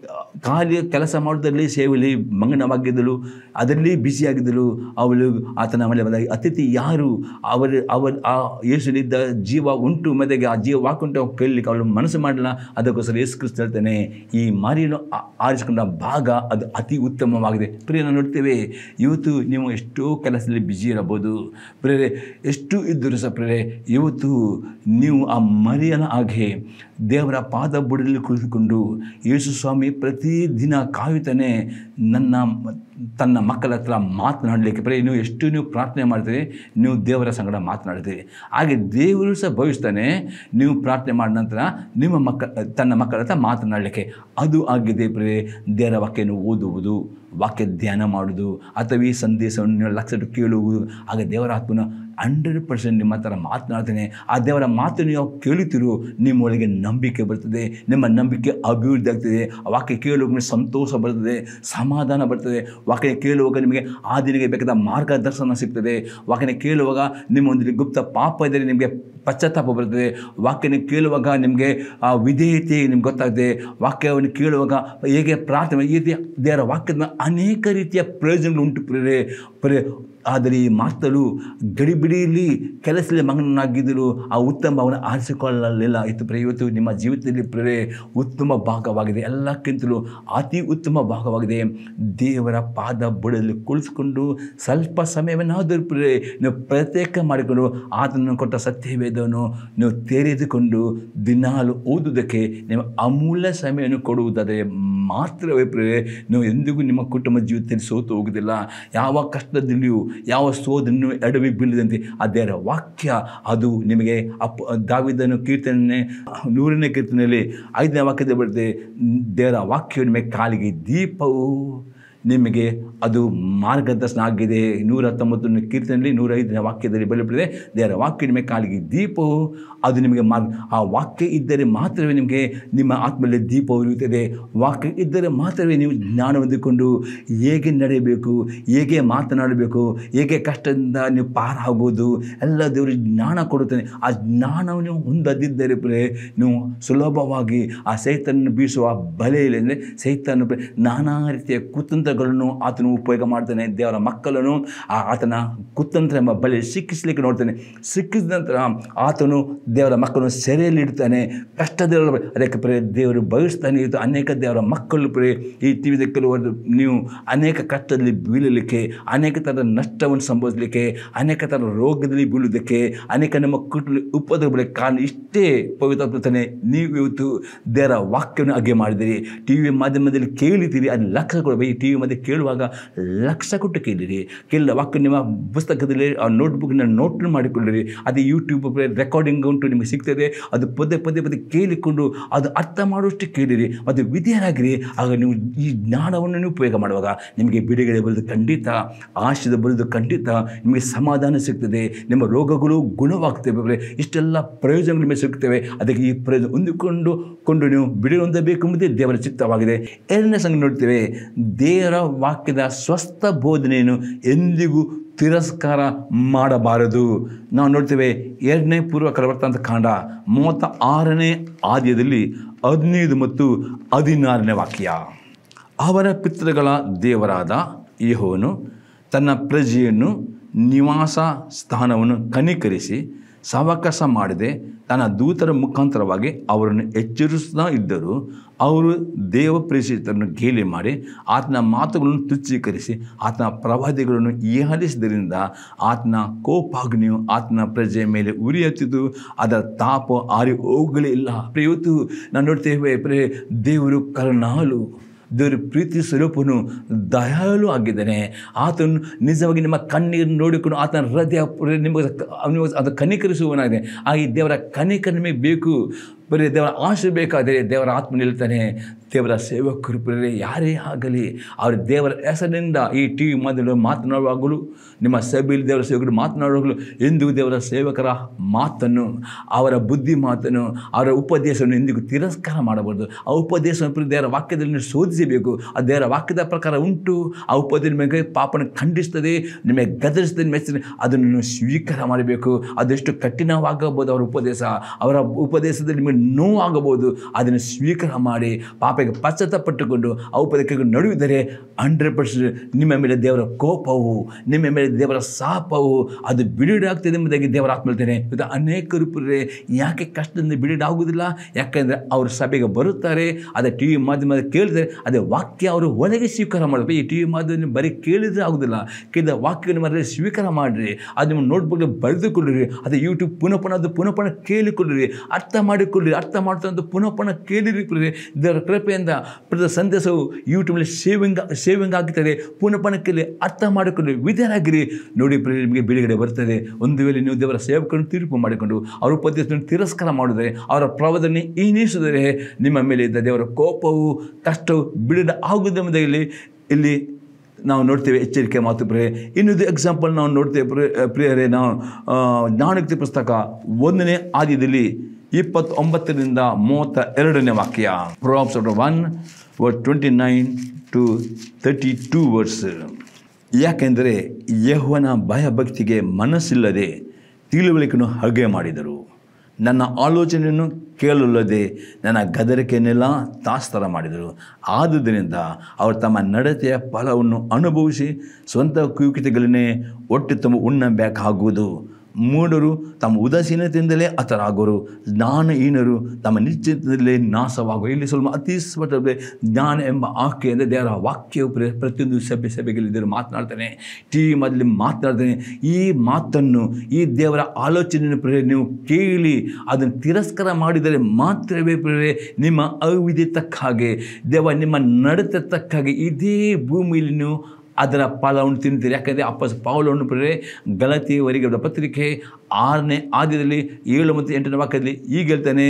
ಖಾಲಿ ಕೆಲಸ ಮಾಡೋದ್ರಲ್ಲಿ ಸೇವೆಯಲ್ಲಿ ಮಂಗನವಾಗಿದ್ದಳು ಅದರಲ್ಲಿ ಬ್ಯುಸಿಯಾಗಿದ್ದಳು ಅವಳು ಆತನ ಮನೆ ಬಂದಾಗ ಅತಿಥಿ ಯಾರು ಅವರು ಅವರ ಆ ಯೇಸುನಿದ್ದ ಜೀವ ಉಂಟು ಮನೆಗೆ ಆ ಜೀವ ವಾಕುಂಟು ಕೇಳಲಿಕ್ಕೆ ಅವಳು ಮನಸ್ಸು ಮಾಡಲ್ಲ ಅದಕ್ಕೋಸ್ಕರ ಯೇಸು ಕ್ರಿಸ್ತ ಹೇಳ್ತಾನೆ ಈ ಮಾರಿಯನ್ನು ಆ- ಆರಿಸಿಕೊಂಡ ಭಾಗ ಅದು ಅತಿ ಉತ್ತಮವಾಗಿದೆ ಪ್ರಿಯ ನಾವು ನೋಡ್ತೇವೆ ಇವತ್ತು ನೀವು ಎಷ್ಟೋ ಕೆಲಸದಲ್ಲಿ ಬ್ಯುಸಿ ಇರಬಹುದು ಪ್ರೇರೆ ಎಷ್ಟು ಇದ್ದರೂ ಸಹ ಪ್ರೇರೆ ಇವತ್ತು ನೀವು ಆ ಮರಿಯನ ಹಾಗೆ ದೇವರ ಪಾದ ಬುಡದಲ್ಲಿ ಕುಳಿತುಕೊಂಡು ಯೇಸು ಸ್ವಾಮಿ ಪ್ರತಿದಿನ ಕಾಯುತ್ತಾನೆ ನನ್ನ ಮ- ತನ್ನ ಮಕ್ಕಳ ಹತ್ರ ಮಾತನಾಡಲಿಕ್ಕೆ ಪ್ರಿಯ ನೀವು ಎಷ್ಟು ನೀವು ಪ್ರಾರ್ಥನೆ ಮಾಡ್ತೀರಿ ನೀವು ದೇವರ ಸಂಗಡ ಮಾತನಾಡ್ತೀರಿ ಹಾಗೆ ದೇವರು ಸಹ ಭವಿಸ್ತಾನೆ ನೀವು ಪ್ರಾರ್ಥನೆ ಮಾಡಿದ ನಂತರ ನಿಮ್ಮ ಮಕ್ಕ ತನ್ನ ಮಕ್ಕಳ ಹತ್ರ ಮಾತನಾಡಲಿಕ್ಕೆ ಅದು ಆಗಿದೆ ಪ್ರಿಯೆ ದೇವರ ವಾಕ್ಯವನ್ನು ಓದುವುದು ವಾಕ್ಯ ಧ್ಯಾನ ಮಾಡುವುದು ಅಥವಾ ಈ ಸಂದೇಶವನ್ನು ನೀವು ಲಕ್ಷ ಕೇಳುವುದು ಆಗ ದೇವರ ಆತ್ಮನ ಹಂಡ್ರೆಡ್ ಪರ್ಸೆಂಟ್ ನಿಮ್ಮ ಹತ್ರ ಮಾತನಾಡ್ತೇನೆ ಆ ದೇವರ ಮಾತು ನೀವು ಕೇಳುತ್ತೀರೋ ನಿಮ್ಮ ಒಳಗೆ ನಂಬಿಕೆ ಬರ್ತದೆ ನಿಮ್ಮ ನಂಬಿಕೆ ಅಭಿವೃದ್ಧಿ ಆಗ್ತದೆ ಆ ವಾಕ್ಯ ಕೇಳುವಾಗ ನಿಮಗೆ ಸಂತೋಷ ಬರ್ತದೆ ಸಮಾಧಾನ ಬರ್ತದೆ ವಾಕ್ಯ ಕೇಳುವಾಗ ನಿಮಗೆ ಆ ದಿನಕ್ಕೆ ಬೇಕಾದ ಮಾರ್ಗದರ್ಶನ ಸಿಗ್ತದೆ ವಾಕ್ಯನ ಕೇಳುವಾಗ ನಿಮ್ಮ ಒಂದು ಗುಪ್ತ ಪಾಪ ಇದ್ದರೆ ನಿಮಗೆ ಪಶ್ಚಾತ್ತಾಪ ಬರ್ತದೆ ವಾಕ್ಯನ ಕೇಳುವಾಗ ನಿಮಗೆ ಆ ವಿಧೇಯತೆ ನಿಮ್ಗೆ ಗೊತ್ತಾಗ್ತದೆ ವಾಕ್ಯವನ್ನು ಕೇಳುವಾಗ ಹೇಗೆ ಪ್ರಾರ್ಥನೆ ಈ ರೀತಿಯ ದೇವರ ವಾಕ್ಯದ ಅನೇಕ ರೀತಿಯ ಪ್ರಯೋಜನಗಳು ಉಂಟು ಪ್ರೇರೆ ಪ್ರೇ ಆದರೆ ಈ ಮಾತಲು ಗಡಿಬಿಡಿಯಲ್ಲಿ ಕೆಲಸದಲ್ಲಿ ಮಗನಾಗಿದ್ದರು ಆ ಉತ್ತಮ ಅವನ ಆರಿಸಿಕೊಳ್ಳಲಿಲ್ಲ ಇತ್ತು ಪ್ರಿಯ ಇವತ್ತು ನಿಮ್ಮ ಜೀವಿತದಲ್ಲಿ ಪ್ರೇರೆ ಉತ್ತಮ ಭಾಗವಾಗಿದೆ ಎಲ್ಲಕ್ಕಿಂತಲೂ ಅತಿ ಉತ್ತಮ ಭಾಗವಾಗಿದೆ ದೇವರ ಪಾದ ಬುಡದಲ್ಲಿ ಕುಳಿತುಕೊಂಡು ಸ್ವಲ್ಪ ಸಮಯವನ್ನಾದರೂ ಪ್ರೇರೆ ನೀವು ಪ್ರತ್ಯೇಕ ಮಾಡಿಕೊಂಡು ಆತನನ್ನು ಕೊಟ್ಟ ಸತ್ಯವೇದವನ್ನು ನೀವು ತೆರೆದುಕೊಂಡು ದಿನಾಲು ಓದುವುದಕ್ಕೆ ನೀವು ಅಮೂಲ್ಯ ಸಮಯವನ್ನು ಕೊಡುವುದಾದರೆ ಮಾತ್ರವೇ ಪ್ರೇರೆ ನೀವು ಎಂದಿಗೂ ನಿಮ್ಮ ಕುಟುಂಬ ಜೀವಿತದಲ್ಲಿ ಸೋತು ಹೋಗುವುದಿಲ್ಲ ಯಾವ ಕಷ್ಟದಲ್ಲಿಯೂ ಯಾವ ಸೋದನ್ನು ಎಡವಿ ಬೀಳದಂತೆ ಆ ದೇವರ ವಾಕ್ಯ ಅದು ನಿಮಗೆ ಅಪ್ ದಾವಿದನು ಕೀರ್ತನೆ ನೂರನೇ ಕೀರ್ತನೆಯಲ್ಲಿ ಐದನೇ ವಾಕ್ಯದಲ್ಲಿ ಬರುತ್ತೆ ದೇವರ ವಾಕ್ಯವು ನಿಮಗೆ ಕಾಲಿಗೆ ದೀಪವು ನಿಮಗೆ ಅದು ಮಾರ್ಗದರ್ಶನ ಆಗಿದೆ ನೂರ ಹತ್ತೊಂಬತ್ತನೇ ಕೀರ್ತನೆಯಲ್ಲಿ ನೂರ ಐದನೇ ವಾಕ್ಯದಲ್ಲಿ ಬರೆಯಲ್ಪಟ್ಟಿದೆ ದೇವರ ವಾಕ್ಯ ನಿಮಗೆ ಕಾಲಿಗೆ ದೀಪವು ಅದು ನಿಮಗೆ ಮಾರ್ಗ ಆ ವಾಕ್ಯ ಇದ್ದರೆ ಮಾತ್ರವೇ ನಿಮಗೆ ನಿಮ್ಮ ಆತ್ಮದಲ್ಲಿ ದೀಪ ಉರಿಯುತ್ತದೆ ವಾಕ್ಯ ಇದ್ದರೆ ಮಾತ್ರವೇ ನೀವು ಜ್ಞಾನ ಹೊಂದಿಕೊಂಡು ಹೇಗೆ ನಡೆಯಬೇಕು ಹೇಗೆ ಮಾತನಾಡಬೇಕು ಹೇಗೆ ಕಷ್ಟದಿಂದ ನೀವು ಪಾರಾಗ್ಬೋದು ಎಲ್ಲ ದೇವರು ಜ್ಞಾನ ಕೊಡುತ್ತಾನೆ ಆ ಜ್ಞಾನವನ್ನು ಹೊಂದದಿದ್ದರೆ ಪ್ರೆ ನೀವು ಸುಲಭವಾಗಿ ಆ ಸೈತನನ್ನು ಬೀಸುವ ಬಲೆಯಲ್ಲಿ ಅಂದರೆ ಸೈತನ ಪ್ರೆ- ನಾನಾ ರೀತಿಯ ಕುತಂತ್ರಗಳನ್ನು ಆತನು ಉಪಯೋಗ ಮಾಡ್ತಾನೆ ದೇವರ ಮಕ್ಕಳನ್ನು ಆ ಆತನ ಕುತಂತ್ರ ಎಂಬ ಬಲೆ ಸಿಕ್ಕಿಸ್ಲಿಕ್ಕೆ ನೋಡ್ತಾನೆ ಸಿಕ್ಕಿದ ನಂತರ ಆತನು ದೇವರ ಮಕ್ಕಳನ್ನು ಸೆರೆಯಲ್ಲಿ ಇಡ್ತಾನೆ ಕಷ್ಟದಲ್ಲಿ ಅದಕ್ಕೆ ಪ್ರೇ ದೇವರು ಬಯಸ್ತಾನೆ ಇದು ಅನೇಕ ದೇವರ ಮಕ್ಕಳು ಪ್ರೇ ಈ ಟಿವಿದ ಕೆಲವರು ನೀವು ಅನೇಕ ಕಷ್ಟದಲ್ಲಿ ಬೀಳಲಿಕ್ಕೆ ಅನೇಕ ಥರದ ನಷ್ಟವನ್ನು ಸಂಭವಿಸಲಿಕ್ಕೆ ಅನೇಕ ಥರ ರೋಗದಲ್ಲಿ ಬೀಳುವುದಕ್ಕೆ ಅನೇಕ ನಮ್ಮ ಕುಟುಂಬ ಉಪದ್ರ ಬೀಳಕ್ಕೆ ಕಾರಣ ಇಷ್ಟೇ ಪವಿತ್ರ ಪ್ರಾರ್ಥನೆ ನೀವು ಇವತ್ತು ದೇವರ ವಾಕ್ಯವನ್ನು ಅಗ್ಗೆ ಮಾಡಿದಿರಿ ಟಿ ವಿ ಮಾಧ್ಯಮದಲ್ಲಿ ಕೇಳಿದ್ದೀರಿ ಅದು ಲಕ್ಷ ಕೊಡಬೇಕು ಈ ಟಿ ವಿ ಮಧ್ಯೆ ಕೇಳುವಾಗ ಲಕ್ಷ ಕೊಟ್ಟು ಕೇಳಿರಿ ಕೇಳಿದ ವಾಕ್ಯ ನಿಮ್ಮ ಪುಸ್ತಕದಲ್ಲಿ ಆ ನೋಟ್ಬುಕ್ನ ನೋಟ್ ಮಾಡಿಕೊಳ್ಳಿರಿ ಅದು ಯೂಟ್ಯೂಬ್ ರೆಕಾರ್ಡಿಂಗ್ ಉಂಟು ನಿಮಗೆ ಸಿಗ್ತದೆ ಅದು ಪದೇ ಪದೇ ಪದೇ ಕೇಳಿಕೊಂಡು ಅದು ಅರ್ಥ ಮಾಡುವಷ್ಟು ಕೇಳಿರಿ ಮತ್ತು ವಿಧೇಯರಾಗಿರಿ ಆಗ ನೀವು ಈ ಜ್ಞಾನವನ್ನು ನೀವು ಉಪಯೋಗ ಮಾಡುವಾಗ ನಿಮಗೆ ಬಿಡುಗಡೆ ಬರೋದು ಖಂಡಿತ ಆಶೀರ್ವಾದ ಬರೋದು ಖಂಡಿತ ನಿಮಗೆ ಸಮಾಧಾನ ಸಿಗ್ತದೆ ನಿಮ್ಮ ರೋಗಗಳು ಗುಣವಾಗ್ತವೆ ಬರೆ ಇಷ್ಟೆಲ್ಲ ಪ್ರಯೋಜನಗಳು ನಿಮಗೆ ಸಿಗ್ತವೆ ಅದಕ್ಕೆ ಈ ಪ್ರಯೋಜನ ಹೊಂದಿಕೊಂಡು ಕೊಂಡು ನೀವು ಬಿಡುಗಡೆ ಹೊಂದಬೇಕೆಂಬುದೇ ದೇವರ ಚಿತ್ತವಾಗಿದೆ ಎರಡನೇ ಸಂಘ ನೋಡ್ತೇವೆ ದೇವರ ದೇವರ ವಾಕ್ಯದ ಸ್ವಸ್ಥ ಬೋಧನೆಯನ್ನು ಎಂದಿಗೂ ತಿರಸ್ಕಾರ ಮಾಡಬಾರದು ನಾವು ನೋಡ್ತೇವೆ ಎರಡನೇ ಪೂರ್ವ ಕಲವರ್ತಂತ ಕಾಂಡ ಮೂವತ್ತ ಆರನೇ ಆದ್ಯದಲ್ಲಿ ಹದಿನೈದು ಮತ್ತು ಹದಿನಾರನೇ ವಾಕ್ಯ ಅವರ ಪಿತೃಗಳ ದೇವರಾದ ಯೆಹೋವನು ತನ್ನ ಪ್ರಜೆಯನ್ನು ನಿವಾಸ ಸ್ಥಾನವನ್ನು ಕನಿಕರಿಸಿ ಸಾವಕಾಶ ಮಾಡದೆ ತನ್ನ ದೂತರ ಮುಖಾಂತರವಾಗಿ ಅವರನ್ನು ಎಚ್ಚರಿಸ್ತಾ ಇದ್ದರು ಅವರು ದೇವ ಪ್ರೇಷಿತರನ್ನು ಗೇಲಿ ಮಾಡಿ ಆತನ ಮಾತುಗಳನ್ನು ತುಚ್ಛೀಕರಿಸಿ ಆತನ ಪ್ರವಾದಿಗಳನ್ನು ಹೀಯಾಳಿಸಿದ್ದರಿಂದ ಆತನ ಕೋಪಾಗ್ನಿಯು ಆತನ ಪ್ರಜೆಯ ಮೇಲೆ ಉರಿ ಹತ್ತಿದ್ದು ಅದರ ತಾಪ ಆರಿ ಹೋಗಲೇ ಇಲ್ಲ ಇವತ್ತು ನಾವು ನೋಡ್ತೇವೆ ಪ್ರೇ ದೇವರು ಕರುಣಾಲು ದೇವರು ಪ್ರೀತಿ ಸ್ವರೂಪನು ದಯಾಳು ಆಗಿದ್ದಾನೆ ಆತನು ನಿಜವಾಗಿ ನಿಮ್ಮ ಕಣ್ಣೀರು ನೋಡಿಕೊಂಡು ಆತನ ಹೃದಯ ನಿಮಗೆ ನಿಮಗೆ ಅದು ಕನಿಕರಿಸುವನಾಗಿದೆ ಆ ಈ ದೇವರ ಕನಿಕ ನಿಮಗೆ ಬೇಕು ಬರೀ ದೇವರ ಆಶೆ ಬೇಕಾದರೆ ದೇವರ ಆತ್ಮ ನಿಲ್ತಾನೆ ದೇವರ ಸೇವಕರು ಬರೀ ಯಾರೇ ಆಗಲಿ ಅವರು ದೇವರ ಹೆಸರಿನಿಂದ ಈ ಟಿ ವಿ ಮಾಧ್ಯಮ ಮಾತನಾಡುವಾಗಲೂ ನಿಮ್ಮ ಸಭೆಯಲ್ಲಿ ದೇವರ ಸೇವಕರು ಮಾತನಾಡುವಾಗಲೂ ಎಂದಿಗೂ ದೇವರ ಸೇವಕರ ಮಾತನ್ನು ಅವರ ಬುದ್ಧಿ ಮಾತನ್ನು ಅವರ ಉಪದೇಶವನ್ನು ಎಂದಿಗೂ ತಿರಸ್ಕಾರ ಮಾಡಬಾರ್ದು ಆ ಉಪದೇಶವನ್ನು ದೇವರ ವಾಕ್ಯದಲ್ಲಿ ನೀವು ಶೋಧಿಸಬೇಕು ಆ ದೇವರ ವಾಕ್ಯದ ಪ್ರಕಾರ ಉಂಟು ಆ ಉಪದೇಶ ನಿಮಗೆ ಪಾಪನ ಖಂಡಿಸ್ತದೆ ನಿಮಗೆ ಗದರಿಸ್ತದೆ ನಿಮ್ಮ ಹೆಸರು ಅದನ್ನು ನೀವು ಸ್ವೀಕಾರ ಮಾಡಬೇಕು ಅದೆಷ್ಟು ಕಠಿಣವಾಗಬಹುದು ಅವರ ಉಪದೇಶ ಅವರ ಉಪದೇಶದಲ್ಲಿ ನಿಮಗೆ ನೋವಾಗಬಹುದು ಅದನ್ನು ಸ್ವೀಕಾರ ಮಾಡಿ ಪಾಪಕ್ಕೆ ಪಶ್ಚಾತ್ತಪಟ್ಟುಕೊಂಡು ಆ ಉಪದೇಶಕ್ಕೆ ನಡುವಿದರೆ ಹಂಡ್ರೆಡ್ ಪರ್ಸೆಂಟ್ ನಿಮ್ಮ ಮೇಲೆ ದೇವರ ಕೋಪವು ನಿಮ್ಮ ಮೇಲೆ ದೇವರ ಶಾಪವು ಅದು ಬಿಡುಗಡೆ ಎಂಬುದಾಗಿ ದೇವರ ಆತ್ಮ ಹೇಳ್ತೇನೆ ಇದು ಅನೇಕರು ಪುರೇ ಯಾಕೆ ಕಷ್ಟದಿಂದ ಬಿಡುಗಡೆ ಆಗುವುದಿಲ್ಲ ಯಾಕೆಂದರೆ ಅವರು ಸಭೆಗೆ ಬರುತ್ತಾರೆ ಅದೇ ಟಿ ವಿ ಮಾಧ್ಯಮದಲ್ಲಿ ಕೇಳಿದರೆ ಅದೇ ವಾಕ್ಯ ಅವರು ಒಳಗೆ ಸ್ವೀಕಾರ ಮಾಡಬೇಕು ಈ ಟಿ ವಿ ಮಾಧ್ಯಮ ಬರೀ ಕೇಳಿದರೆ ಆಗುದಿಲ್ಲ ಕೇಳಿದ ವಾಕ್ಯ ನಿಮ್ಮ ಸ್ವೀಕಾರ ಮಾಡಿರಿ ಅದು ನಿಮ್ಮ ನೋಟ್ಬುಕ್ ಬರೆದುಕೊಳ್ಳಿರಿ ಅದೇ ಯೂಟ್ಯೂಬ್ ಪುನಃ ಪುನಃ ಅದು ಪುನಃ ಪುನಃ ಕೇಳಿಕೊಳ್ಳಿರಿ ಅರ್ಥ ಮಾಡಿಕೊಳ್ಳಿರಿ ಅರ್ಥ ಮಾಡ್ತಾ ಪುನಃ ಪುನಃ ಕೇಳಿರಿ ಪ್ರಿಯರೇ. ದೇವರ ಕೃಪೆಯಿಂದ ಪ್ರತಿ ಸಂದೇಶವು ಯೂಟ್ಯೂಬಲ್ಲಿ ಸೇವಿಂಗ್ ಸೇವಿಂಗ್ ಆಗ್ತದೆ ಪುನಃ ಪುನಃ ಕೇಳಿ ಅರ್ಥ ಮಾಡಿಕೊಳ್ಳಿ ವಿಧೇಯರಾಗಿರಿ ನೋಡಿ ಪ್ರಿಯರೇ, ನಿಮಗೆ ಬಿಡುಗಡೆ ಬರ್ತದೆ ಒಂದು ವೇಳೆ ನೀವು ದೇವರ ಸೇವಕರನ್ನು ತೀರ್ಪು ಮಾಡಿಕೊಂಡು ಅವರ ಉಪದೇಶವನ್ನು ತಿರಸ್ಕಾರ ಮಾಡಿದರೆ ಅವರ ಪ್ರವಾದನೆ ಈನಿಸಿದರೆ ನಿಮ್ಮ ಮೇಲೆ ಇದ್ದ ದೇವರ ಕೋಪವು ಕಷ್ಟವು ಬಿಡುಗಡೆ ಆಗುವುದೆಂಬುದಾಗಿ ಇಲ್ಲಿ ನಾವು ನೋಡ್ತೇವೆ ಎಚ್ಚರಿಕೆ ಮಾತು ಪ್ರಿಯೆ ಇನ್ನೊಂದು ಎಕ್ಸಾಂಪಲ್ ನಾವು ನೋಡ್ತೇವೆ ಪ್ರಿಯ ಪ್ರಿಯರೇ ನಾವು ಆ, ಜ್ಞಾನೋಕ್ತಿ ಪುಸ್ತಕ ಒಂದನೇ ಆದ್ಯದಲ್ಲಿ ಇಪ್ಪತ್ತೊಂಬತ್ತರಿಂದ ಮೂವತ್ತ ಎರಡನೇ ವಾಕ್ಯ Proverbs one word twenty nine to thirty two words ಯಾಕೆಂದರೆ ಯಹೋವನ ಭಯಭಕ್ತಿಗೆ ಮನಸ್ಸಿಲ್ಲದೆ ತಿಳುವಳಿಕೆಯನ್ನು ಹಾಗೆ ಮಾಡಿದರು ನನ್ನ ಆಲೋಚನೆಯನ್ನು ಕೇಳಲ್ಲದೆ ನನ್ನ ಗದರಿಕೆಯನ್ನೆಲ್ಲ ತಾಸ್ತರ ಮಾಡಿದರು ಆದುದರಿಂದ ಅವರು ತಮ್ಮ ನಡತೆಯ ಫಲವನ್ನು ಅನುಭವಿಸಿ ಸ್ವಂತ ಕುಯುಕ್ತಿಗಳನ್ನೇ ಒಟ್ಟು ತುಂಬ ಉಣ್ಣಬೇಕಾಗುವುದು ಮೂಢರು ತಮ್ಮ ಉದಾಸೀನತೆಯಿಂದಲೇ ಹತರಾಗೋರು ಜ್ಞಾನಹೀನರು ತಮ್ಮ ನಿಶ್ಚಿತದಲ್ಲೇ ನಾಶವಾಗುವ ಇಲ್ಲಿ ಸ್ವಲ್ಪ ಅತಿ ಸ್ಪಷ್ಟವಾಗಿ ಜ್ಞಾನ ಎಂಬ ಆಕೆಯಿಂದ ದೇವರ ವಾಕ್ಯವು ಪ್ರ- ಪ್ರತಿಯೊಂದು ಸಭೆ ಸಭೆಗಳಲ್ಲಿ ದೇವರು ಮಾತನಾಡ್ತಾನೆ ಟಿ ವಿ ಮೊದಲು ಮಾತನಾಡ್ತಾನೆ ಈ ಮಾತನ್ನು ಈ ದೇವರ ಆಲೋಚನೆಯನ್ನು ಪ್ರೇರೆ ನೀವು ಕೇಳಿ ಅದನ್ನು ತಿರಸ್ಕಾರ ಮಾಡಿದರೆ ಮಾತ್ರವೇ ಪ್ರೇರೆ ನಿಮ್ಮ ಅವಿಧಿ ತಕ್ಕ ಹಾಗೆ ದೇವ ನಿಮ್ಮ ನಡತೆ ತಕ್ಕ ಹಾಗೆ ಇದೇ ಭೂಮಿಯಲ್ಲಿ ನೀವು ಅದರ ಫಲವನ್ನು ತಿಂತೀರಿ ಯಾಕಂದರೆ ಅಪ್ಪ ಪಾವಲವನ್ನು ಪ್ರೇರೆ ಗಲತಿಯವರಿಗೆ ಬರೆದ ಪತ್ರಿಕೆ ಆರನೇ ಆದ್ಯದಲ್ಲಿ ಏಳು ಮತ್ತು ಎಂಟನೇ ವಾಕ್ಯದಲ್ಲಿ ಈಗ ಹೇಳ್ತಾನೆ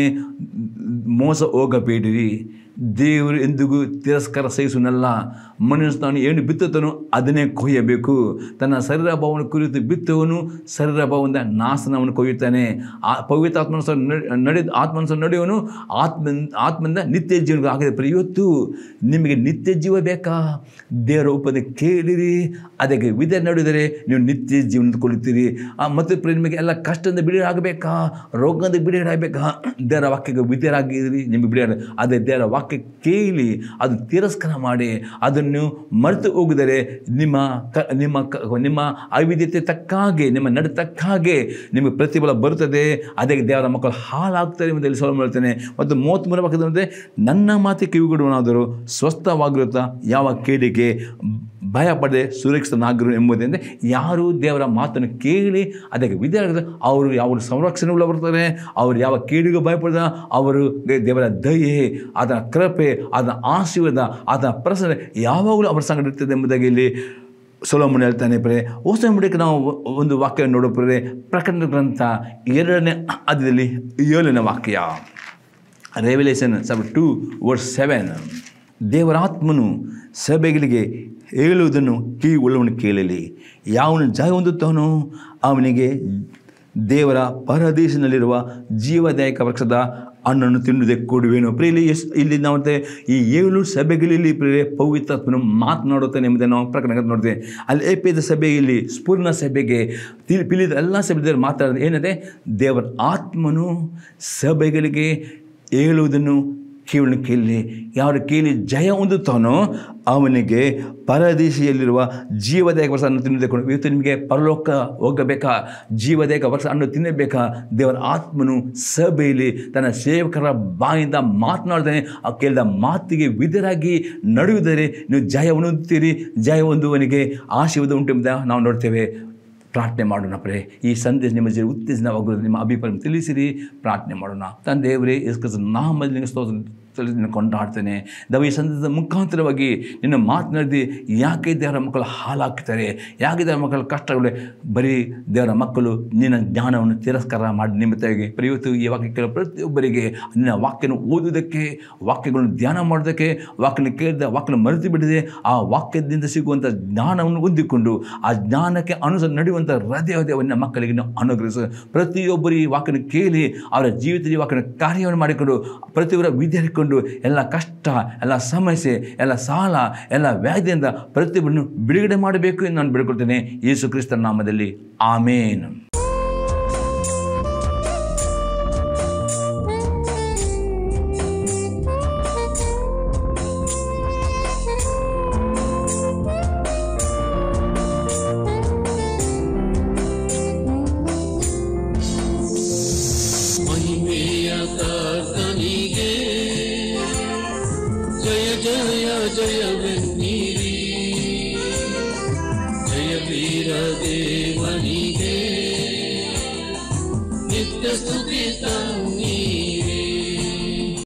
ಮೋಸ ಹೋಗಬೇಡಿರಿ ದೇವರು ಎಂದಿಗೂ ತಿರಸ್ಕಾರ ಸಹಿಸುನಲ್ಲ ಮನುಷ್ಯ ತಾನು ಏನು ಬಿತ್ತುತ್ತಾನೋ ಅದನ್ನೇ ಕೊಯ್ಯಬೇಕು ತನ್ನ ಶರೀರ ಭಾವವನ್ನು ಕುರಿತು ಬಿತ್ತುವನು ಶರೀರ ಭಾವದಿಂದ ನಾಶನವನ್ನು ಕೊಯ್ಯುತ್ತಾನೆ ಆ ಪವಿತ್ರ ಆತ್ಮನ ನಡೆದ ಆತ್ಮನ ನಡೆಯುವನು ಆತ್ಮ ಆತ್ಮದಿಂದ ನಿತ್ಯ ಜೀವನ ಆಗಿದೆ ಪ್ರಿಯ, ಇವತ್ತು ನಿಮಗೆ ನಿತ್ಯ ಜೀವ ಬೇಕಾ ದೇವರ ಉಪದ ಕೇಳಿರಿ ಅದಕ್ಕೆ ವಿಧ ನಡೆದರೆ ನೀವು ನಿತ್ಯ ಜೀವನ ಕೊಡುತ್ತೀರಿ ಆ, ಮತ್ತು ಪ್ರಿಯ, ನಿಮಗೆ ಎಲ್ಲ ಕಷ್ಟದಿಂದ ಬಿಡುಗಡೆ ಆಗಬೇಕಾ ರೋಗದಿಂದ ಬಿಡುಗಡೆ ಆಗಬೇಕಾ ದೇವರ ವಾಕ್ಯಕ್ಕೆ ವಿಧೇಯರಾಗಿರಿ ನಿಮಗೆ ಬಿಡುಗಡೆ ಅದೇ ದೇವರ ವಾಕ್ಯ ಕೇಳಿ ಅದು ತಿರಸ್ಕಾರ ಮಾಡಿ ಅದನ್ನು ಮರೆತು ಹೋಗಿದರೆ ನಿಮ್ಮ ಕ ನಿಮ್ಮ ಕ ನಿಮ್ಮ ಐವಿಧ್ಯತೆ ತಕ್ಕಾಗೆ ನಿಮ್ಮ ನಡೆ ತಕ್ಕಾಗೆ ನಿಮಗೆ ಪ್ರತಿಫಲ ಬರುತ್ತದೆ ಅದೇ ದೇವರ ಮಕ್ಕಳು ಹಾಳಾಗ್ತಾರೆ ಎಂಬುದಾಗಿ ಸೊಲ ಹೇಳ್ತೇನೆ ಮತ್ತು ಮೂವತ್ತ್ಮೂರು ವಾಕ್ಯದಂತೆ ನನ್ನ ಮಾತಿ ಕಿವಿಗೊಡುವನಾದರೂ ಸ್ವಸ್ಥವಾಗಿರುತ್ತಾ ಯಾವ ಕೇಳಿಗೆ ಭಯಪಡದೆ ಸುರಕ್ಷಿತನಾಗಿರು ಎಂಬುದರಿಂದ ಯಾರು ದೇವರ ಮಾತನ್ನು ಕೇಳಿ ಅದಕ್ಕೆ ವಿದ್ಯಾರ್ಥಿ ಅವರು ಯಾವ ಸಂರಕ್ಷಣೆ ಉಳ್ಳ ಬರ್ತಾರೆ ಅವರು ಯಾವ ಕೇಡಿಗೂ ಭಯಪಡದ ಅವರು ದೇವರ ದಯೆ ಅದರ ಕೃಪೆ ಅದರ ಆಶೀರ್ವಾದ ಅದರ ಪ್ರಸನ್ನ ಯಾವಾಗಲೂ ಅವರ ಸಂಗಡ ಇರ್ತದೆ ಎಂಬುದಾಗಿ ಇಲ್ಲಿ ಸೊಲೋಮನ್ ಹೇಳ್ತಾನೆ ಪ್ರೇ ಹೊಸ ಮುಡಿಕೆ ನಾವು ಒಂದು ವಾಕ್ಯ ನೋಡೋಪ್ರೆ ಪ್ರಕಟಣೆ ಗ್ರಂಥ ಎರಡನೇ ಅಧ್ಯದಲ್ಲಿ ಏಳನೇ ವಾಕ್ಯ ರೆವಲೇಷನ್ ಸಬ್ ಟು ವರ್ಸ್ ಸೆವೆನ್ ದೇವರಾತ್ಮನು ಸಭೆಗಳಿಗೆ ಹೇಳುವುದನ್ನು ಕಿವಿ ಉಳ್ಳವನು ಕೇಳಲಿ ಯಾವನು ಜಯ ಹೊಂದುತ್ತಾನೋ ಅವನಿಗೆ ದೇವರ ಪರದೇಶದಲ್ಲಿರುವ ಜೀವದಾಯಕ ವೃಕ್ಷದ ಹಣ್ಣನ್ನು ತಿನ್ನುವುದಕ್ಕೆ ಕೊಡುವೇನು ಪ್ರಿಯಲಿ ಎಸ್ ಇಲ್ಲಿ ನಾವು ಮತ್ತೆ ಈ ಏಳು ಸಭೆಗಳಲ್ಲಿ ಪ್ರಿಯ ಪವಿತ್ರಾತ್ಮನು ಮಾತನಾಡುತ್ತಾನೆ ಎಂಬುದನ್ನು ನಾವು ಪ್ರಕರಣ ನೋಡ್ತೇವೆ ಅಲ್ಲಿ ಏಪೇದ ಸಭೆಯಲ್ಲಿ ಸ್ಫೂರ್ಣ ಸಭೆಗೆ ತಿಳಿ ಪಿಲಿದ ಎಲ್ಲ ಸಭೆದಲ್ಲಿ ಮಾತಾಡೋದು ಏನಂದರೆ ದೇವರ ಆತ್ಮನು ಸಭೆಗಳಿಗೆ ಹೇಳುವುದನ್ನು ಕೇವಲ ಕೇಳಿ ಯಾರು ಕೇಳಿ ಜಯ ಹೊಂದುತ್ತಾನೋ ಅವನಿಗೆ ಪರದೇಶಿಯಲ್ಲಿರುವ ಜೀವದಾಯಕ ವರ್ಷ ಅನ್ನು ತಿನ್ನಬೇಕು ಇವತ್ತು ನಿಮಗೆ ಪರಲೋಕ ಹೋಗಬೇಕಾ ಜೀವದಾಯಕ ವರ್ಷ ಅನ್ನು ತಿನ್ನಬೇಕಾ ದೇವರ ಆತ್ಮನು ಸಭೆಯಲ್ಲಿ ತನ್ನ ಸೇವಕರ ಬಾಯಿಂದ ಮಾತನಾಡ್ತಾನೆ ಆ ಕೇಳಿದ ಮಾತಿಗೆ ವಿಧರಾಗಿ ನಡೆಯುವುದರೆ ನೀವು ಜಯ ಹೊಂದುತ್ತೀರಿ ಜಯ ಹೊಂದುವನಿಗೆ ಆಶೀರ್ವಾದ ಉಂಟು ಎಂಬುದನ್ನು ನಾವು ನೋಡ್ತೇವೆ ಪ್ರಾರ್ಥನೆ ಮಾಡೋಣ ಪ್ರೇ ಈ ಸಂದೇಶ ನಿಮ್ಮ ಜೊತೆ ಉತ್ತೇಜನವಾಗುವುದು ನಿಮ್ಮ ಅಭಿಪ್ರಾಯ ತಿಳಿಸಿರಿ ಪ್ರಾರ್ಥನೆ ಮಾಡೋಣ ತಂದೆಯವರೇ ಎಸ್ಕಸ್ ನಾಮಲ್ಲಿ ನಿಮಗೆ ಸ್ತೋತ್ರ ನಿನ್ನ ಕೊಂಡಾಡ್ತೇನೆ ದವ ಈ ಸಂದೇಶದ ಮುಖಾಂತರವಾಗಿ ನಿನ್ನ ಮಾತನಾಡಿ ಯಾಕೆ ದೇವರ ಮಕ್ಕಳು ಹಾಲಾಗ್ತಾರೆ ಯಾಕೆ ದೇವರ ಮಕ್ಕಳ ಕಷ್ಟಗಳು ಬರೀ ದೇವರ ಮಕ್ಕಳು ನಿನ್ನ ಜ್ಞಾನವನ್ನು ತಿರಸ್ಕಾರ ಮಾಡಿ ನಿಮಿತ್ತವಾಗಿ ಇವತ್ತು ಈ ವಾಕ್ಯ ಕೇಳೋ ಪ್ರತಿಯೊಬ್ಬರಿಗೆ ನಿನ್ನ ವಾಕ್ಯನ ಓದುವುದಕ್ಕೆ ವಾಕ್ಯಗಳನ್ನು ಧ್ಯಾನ ಮಾಡೋದಕ್ಕೆ ವಾಕ್ಯನ ಕೇಳಿದ ವಾಕ್ಯನ ಮರೆತು ಬಿಡದೆ ಆ ವಾಕ್ಯದಿಂದ ಸಿಗುವಂಥ ಜ್ಞಾನವನ್ನು ಹೊಂದಿಕೊಂಡು ಆ ಜ್ಞಾನಕ್ಕೆ ಅನುಸಾರ ನಡೆಯುವಂಥ ಹೃದಯವನ್ನ ಮಕ್ಕಳಿಗೆ ನಾವು ಅನುಗ್ರಹಿಸ ಪ್ರತಿಯೊಬ್ಬರು ಈ ವಾಕ್ಯನ ಕೇಳಿ ಅವರ ಜೀವಿತದಲ್ಲಿ ವಾಕ್ಯನ ಕಾರ್ಯವನ್ನು ಮಾಡಿಕೊಂಡು ಪ್ರತಿಯೊಬ್ಬರ ವಿದ್ಯಾರ್ಥಿಕೊಂಡು ಎಲ್ಲ ಕಷ್ಟ ಎಲ್ಲ ಸಮಸ್ಯೆ ಎಲ್ಲ ಸಾಲ ಎಲ್ಲ ವ್ಯಾಧಿಯಿಂದ ಪ್ರತಿಯೊಬ್ಬರನ್ನು ಬಿಡುಗಡೆ ಮಾಡಬೇಕು ಎಂದು ನಾನು ಬಿಡ್ಕೊಳ್ತೇನೆ ಯೇಸು ಕ್ರಿಸ್ತನ ನಾಮದಲ್ಲಿ ಆಮೇನ್ ಮಹಿಮೆಯ ಕರ್ತನಿಗೆ ಜಯ ಜಯ ಜಯವೆನ್ನಿರಿ ಜಯ ವೀರ ದೇವನಿಗೆ ನಿತ್ಯ ಸ್ತುತಿ ತನ್ನಿ